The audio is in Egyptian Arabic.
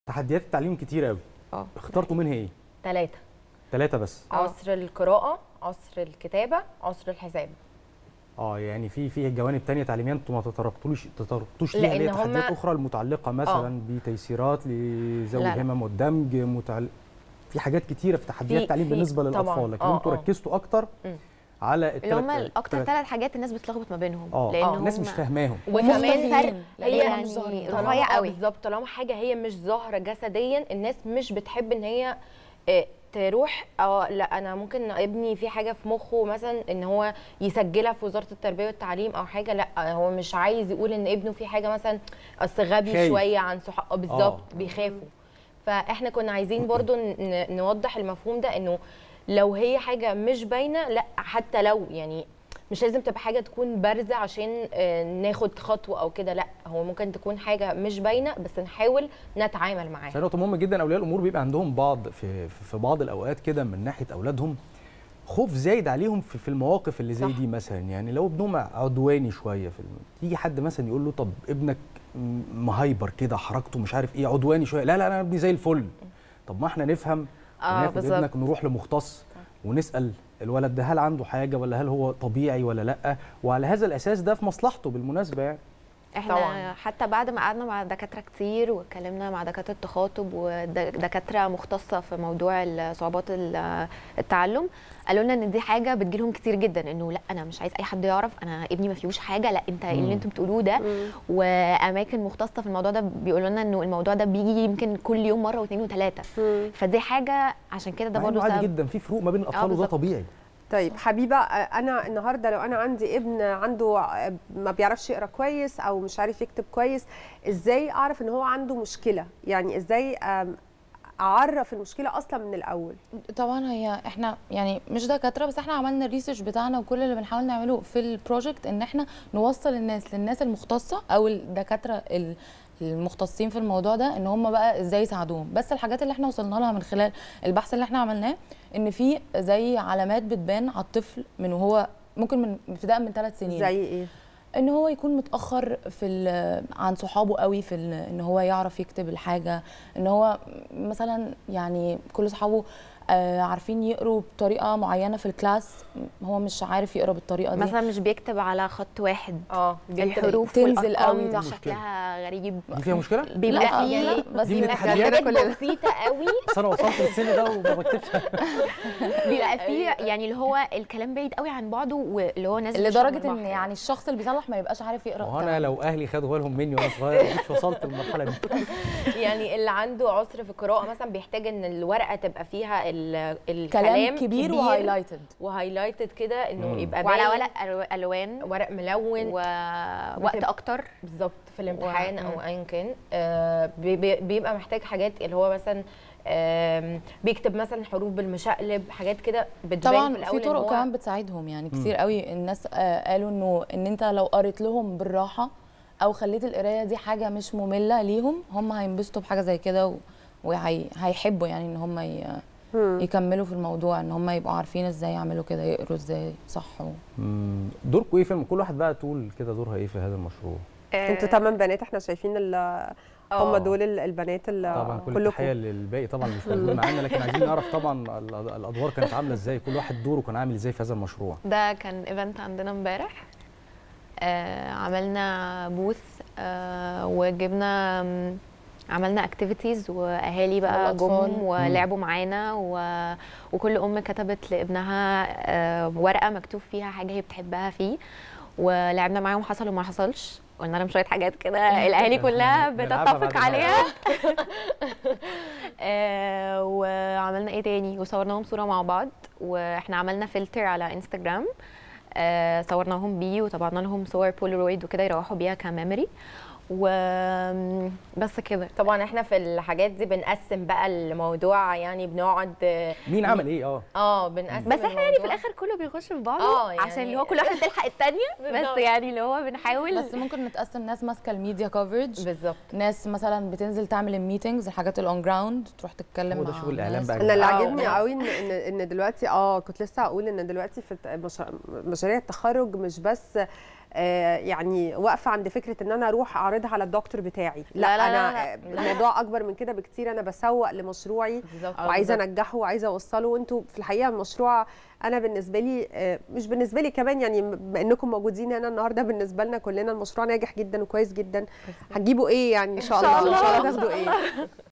تحديات التعليم كتير قوي اه اخترتوا منها ايه ثلاثة ثلاثه بس آه. عصر القراءة عصر الكتابة عصر الحساب اه يعني في في جوانب تانية تعليميا انتوا ما تطرقتوش تطرقتوش ليها لأن اللي هي تحديات هما- اخرى المتعلقه مثلا بتيسيرات لذوي لا، لا. الهمم والدمج متعل... في حاجات كتيره في تحديات في- التعليم في- بالنسبه طبعاً. للاطفال لكن آه، انتوا آه. ركزتوا اكتر مم. على اللي هم التلات- اكتر التلات- ثلاث حاجات الناس بتلخبط ما بينهم اه لان آه، هم الناس مش فاهماهم وكمان فرق هي يعني طالما- رفيع قوي. بالظبط طالما حاجه هي مش ظاهره جسديا الناس مش بتحب ان هي آه، تروح اه لا انا ممكن ابني في حاجه في مخه مثلا ان هو يسجلها في وزاره التربيه والتعليم او حاجه لا هو مش عايز يقول ان ابنه في حاجه مثلا اصل غبي خايف. شويه عن صحابه بالظبط بيخافوا فاحنا كنا عايزين برضو ن- نوضح المفهوم ده انه لو هي حاجه مش باينه لا حتى لو يعني مش لازم تبقى حاجه تكون بارزه عشان آه، ناخد خطوه او كده لا هو ممكن تكون حاجه مش باينه بس نحاول نتعامل معاها فهي نقطة مهمة جدا أولياء الأمور بيبقى عندهم بعض في في بعض الأوقات كده من ناحية أولادهم خوف زايد عليهم في في المواقف اللي زي صح. دي مثلا يعني لو ابنهم عدواني شوية في الم... يجي حد مثلا يقول له طب ابنك م- مهايبر كده حركته مش عارف ايه عدواني شوية لا لا أنا ابني زي الفل طب ما احنا نفهم اه وناخد بالظبط ابنك نروح لمختص ونسأل الولد ده هل عنده حاجة ولا هل هو طبيعي ولا لأ وعلى هذا الأساس ده في مصلحته بالمناسبة يعني احنا طبعاً. حتى بعد ما قعدنا مع دكاتره كتير واتكلمنا مع دكاتره تخاطب ودكاتره مختصه في موضوع ال- صعوبات ال- التعلم قالوا لنا ان دي حاجه بتجيلهم كتير جدا انه لا انا مش عايز اي حد يعرف انا ابني ما فيهوش حاجه لا انت مم. اللي انتم بتقولوه ده واماكن مختصه في الموضوع ده بيقولوا لنا انه الموضوع ده بيجي يمكن كل يوم مره واثنين وثلاثه فدي حاجه عشان كده ده مع إنه برضه عادي سبب جدا في فروق ما بين الأطفال وده بالظبط. طبيعي طيب حبيبه آه، انا النهارده لو انا عندي ابن عنده آه، ما بيعرفش يقرا كويس او مش عارف يكتب كويس ازاي اعرف ان هو عنده مشكله يعني ازاي آم، اعرف المشكله اصلا من الاول طبعا هي احنا يعني مش دكاتره بس احنا عملنا الريسيرش بتاعنا وكل اللي بنحاول نعمله في البروجكت ان احنا نوصل الناس للناس المختصه او الدكاتره ال- المختصين في الموضوع ده ان هم بقى ازاي يساعدوهم بس الحاجات اللي احنا وصلنا لها من خلال البحث اللي احنا عملناه ان في زي علامات بتبان على الطفل من وهو ممكن من ابتداء من ثلاث سنين زي ايه ان هو يكون متاخر في ال- عن صحابه قوي في ال- ان هو يعرف يكتب الحاجه ان هو مثلا يعني كل صحابه آه، عارفين يقروا بطريقه معينه في الكلاس هو مش عارف يقرا بالطريقه دي مثلا مش بيكتب على خط واحد اه بيكتب الحروف تنزل والارقام قوي. ده دي مشكلة. شكلها غريب دي فيها مشكلة؟ بيبقى لا فيه لا بس دي من بيبقى- التحديات حاجات كلنا. بسيطه قوي بس انا وصلت للسن ده وما بكتبش بيبقى فيه يعني اللي هو الكلام بعيد قوي عن بعضه واللي هو ناس لدرجه ان يعني الشخص اللي بيصلح ما يبقاش عارف يقرا هو انا الكلام. لو اهلي خدوا بالهم مني وانا صغير مش وصلت للمرحله دي يعني اللي عنده عسر في القراءه مثلا بيحتاج ان الورقه تبقى فيها ال- الكلام كلام كبير وهايلايتد وهايلايتد كده انه مم. يبقى وعلى باين ورق ألو- الوان ورق ملون ووقت بتبقى- اكتر بالظبط في الامتحان و- او ايا كان آه، بي- بي- بيبقى محتاج حاجات اللي هو مثلا آم، بيكتب مثلا حروف بالمشقلب حاجات كده بتبان في طبعا الاول في إن طرق هو- كمان بتساعدهم يعني كتير قوي الناس آه، قالوا انه ان انت لو قريت لهم بالراحه او خليت القرايه دي حاجه مش ممله ليهم هم هينبسطوا بحاجه زي كده وهيحبوا يعني ان هم ي- يكملوا في الموضوع ان هم يبقوا عارفين ازاي يعملوا كده يقروا ازاي صح و... مم، دوركم ايه في الم- كل واحد بقى تقول كده دورها ايه في هذا المشروع انتوا تمام بنات احنا شايفين ال- هم آه. دول ال- البنات اللي طبعا كل كلكم التحيه للباقي طبعا اللي مش موجود معانا لكن عايزين نعرف طبعا ال- الادوار كانت عامله ازاي كل واحد دوره كان عامل ازاي في هذا المشروع ده كان ايفنت عندنا امبارح آه عملنا بوث آه وجبنا مم، عملنا اكتيفيتيز واهالي بقى جم والأطفال. ولعبوا معانا و... وكل ام كتبت لابنها آه ورقه مكتوب فيها حاجه هي بتحبها فيه ولعبنا معاهم حصل وما حصلش قلنا لهم شويه حاجات كده الاهالي كلها نلعبها بعد بتتفق ما- عليها آه وعملنا ايه تاني وصورناهم صوره مع بعض واحنا عملنا فلتر على انستجرام آه صورناهم بيه وطبعنا لهم صور بولرويد وكده يروحوا بيها كميموري وبس كده طبعا احنا في الحاجات دي بنقسم بقى الموضوع يعني بنقعد مين عمل ايه اه اه بنقسم بس احنا يعني في الموضوع. الاخر كله بيخش في بعضه آه، يعني يعني- عشان اللي هو كل واحده تلحق الثانيه بالظبط. بس يعني اللي هو بنحاول بس ممكن نتقسم ناس ماسكه الميديا كفرج بالظبط ناس مثلا بتنزل تعمل الميتنجز الحاجات الاون جراوند تروح تتكلم هو ده مع شغل الإعلام الناس. بقى. انا اللي آه. عاجبني قوي ان ان ان دلوقتي اه كنت لسه هقول ان دلوقتي في الت- مشا- مشاريع التخرج مش بس آه، يعني واقفه عند فكره ان انا اروح اعرضها على الدكتور بتاعي لا, لا، لا، انا لا، آه، الموضوع اكبر من كده بكتير انا بسوق لمشروعي بالظبط وعايزه انجحه وعايزه اوصله وانتوا في الحقيقه المشروع انا بالنسبه لي آه، مش بالنسبه لي كمان يعني بما انكم موجودين هنا النهارده بالنسبه لنا كلنا المشروع ناجح جدا وكويس جدا هتجيبوا ايه يعني ان شاء الله ان شاء الله تاخدوا ايه